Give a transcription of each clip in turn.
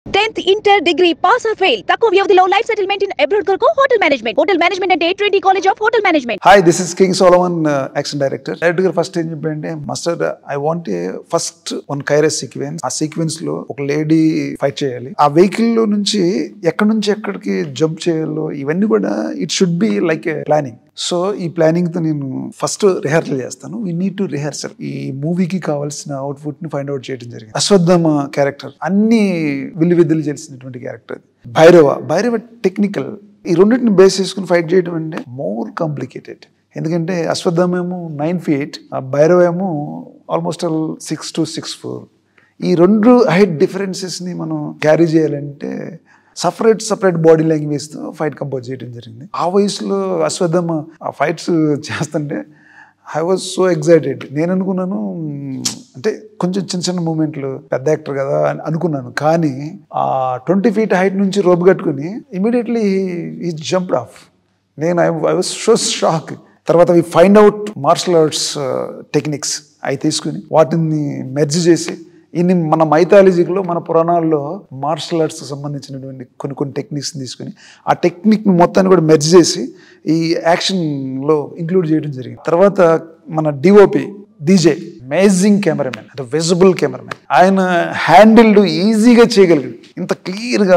tenth inter degree pass or fail తక్కువ వ్యవధిలో life settlement in abroad కొరకు hotel management hotel management అంటే twenty college of hotel management hi this is king Solomon action director director గారు first ఏం చెప్పంటే master I want a first one కైరస్ sequence ఆ sequence లో ఒక లేడీ ఫైట్ చేయాలి ఆ వెహికల్ లో నుంచి ఎక్కడి నుంచి ఎక్కడికి జంప్ చేయాలో ఇవన్నీ కూడా it should be like a planning so ఈ ప్లానింగ్ తో నేను ఫస్ట్ రిహార్సల్ చేస్తాను వీ నీడ్ టు రిహార్సల్ ఈ మూవీకి కావాల్సిన అవుట్పుట్ ని ఫైండ్ అవుట్ చేయడం జరిగింది అశ్వత్థామ క్యారెక్టర్ అన్ని విల్లు విద్యలు చేసినటువంటి క్యారెక్టర్ భైరవ భైరవ టెక్నికల్ ఈ రెండింటిని బేస్ చేసుకుని ఫైట్ చేయడం అంటే మోర్ కాంప్లికేటెడ్ ఎందుకంటే అశ్వత్థామ ఏమో నైన్ ఫీట్ ఆ భైరవ ఏమో almost six two six four ఈ రెండు హైట్ డిఫరెన్సెస్ని మనం క్యారీ చేయాలంటే సపరేట్ సపరేట్ బాడీ లాంగ్వేజ్తో ఫైట్ కంపోజ్ చేయడం జరిగింది ఆ వయసులో అశ్వత్థామ ఆ ఫైట్స్ చేస్తుంటే ఐ వాజ్ సో ఎగ్జైటెడ్ నేను అనుకున్నాను మ్, అంటే కొంచెం చిన్న చిన్న మూమెంట్లు పెద్ద యాక్టర్ కదా అని అనుకున్నాను కానీ ఆ ట్వంటీ ఫీట్ హైట్ నుంచి రోబ్ కట్టుకుని ఇమీడియట్లీ ఈ జంప్డ్ ఆఫ్ నేను I I was so shock తర్వాత అవి find out martial arts techniques అవి తీసుకుని వాటిని మెర్జ్ చేసి ఇన్ని మన మైథాలజీలో మన పురాణాల్లో మార్షల్ ఆర్ట్స్ సంబంధించినటువంటి కొన్ని కొన్ని టెక్నిక్స్ తీసుకుని ఆ టెక్నిక్ మొత్తాన్ని కూడా మెర్జ్ చేసి ఈ యాక్షన్లో ఇంక్లూడ్ చేయడం జరిగింది తర్వాత మన డిఓపి డీజే అమేజింగ్ కెమెరామెన్ అంటే విజిబుల్ కెమెరామెన్ ఆయన హ్యాండిల్డ్ ఈజీగా చేయగలిగాడు ఇంత క్లియర్గా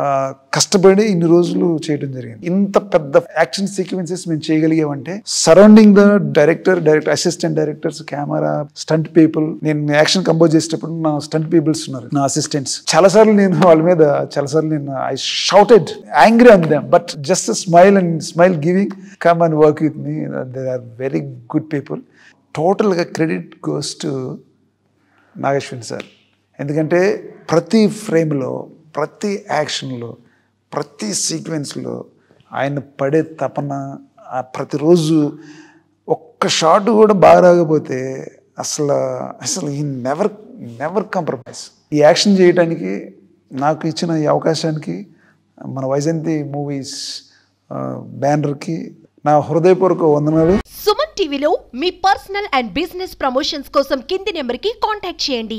కష్టపడి ఇన్ని రోజులు చేయడం జరిగింది ఇంత పెద్ద యాక్షన్ సీక్వెన్సెస్ మేము చేయగలిగామంటే surrounding the director director assistant directors camera stunt people నేను యాక్షన్ కంపోజ్ చేసేటప్పుడు నా స్టంట్ పీపుల్స్ ఉన్నారు నా అసిస్టెంట్స్ చాలాసార్లు నేను వాళ్ళ మీద చాలాసార్లు నేను I shouted angry on them but just smile and smile giving come and work with me they are very good people టోటల్గా credit goes to Nageswan sir ఎందుకంటే ప్రతి ఫ్రేమ్లో ప్రతి యాక్షన్లో ప్రతి సీక్వెన్స్లో ఆయన పడే తపన ఆ ప్రతిరోజు ఒక్క షాట్ కూడా బాగా రాకపోతే అసలు అసలు ఈ నెవర్ నెవర్ కాంప్రమైజ్ ఈ యాక్షన్ చేయడానికి నాకు ఇచ్చిన ఈ అవకాశానికి మన వైజంతి మూవీస్ బ్యానర్కి నా హృదయపూర్వక వందనాలు సుమన్ టీవీలో మీ పర్సనల్ అండ్ బిజినెస్ ప్రమోషన్స్ కోసం కింది నెంబర్కి కాంటాక్ట్ చేయండి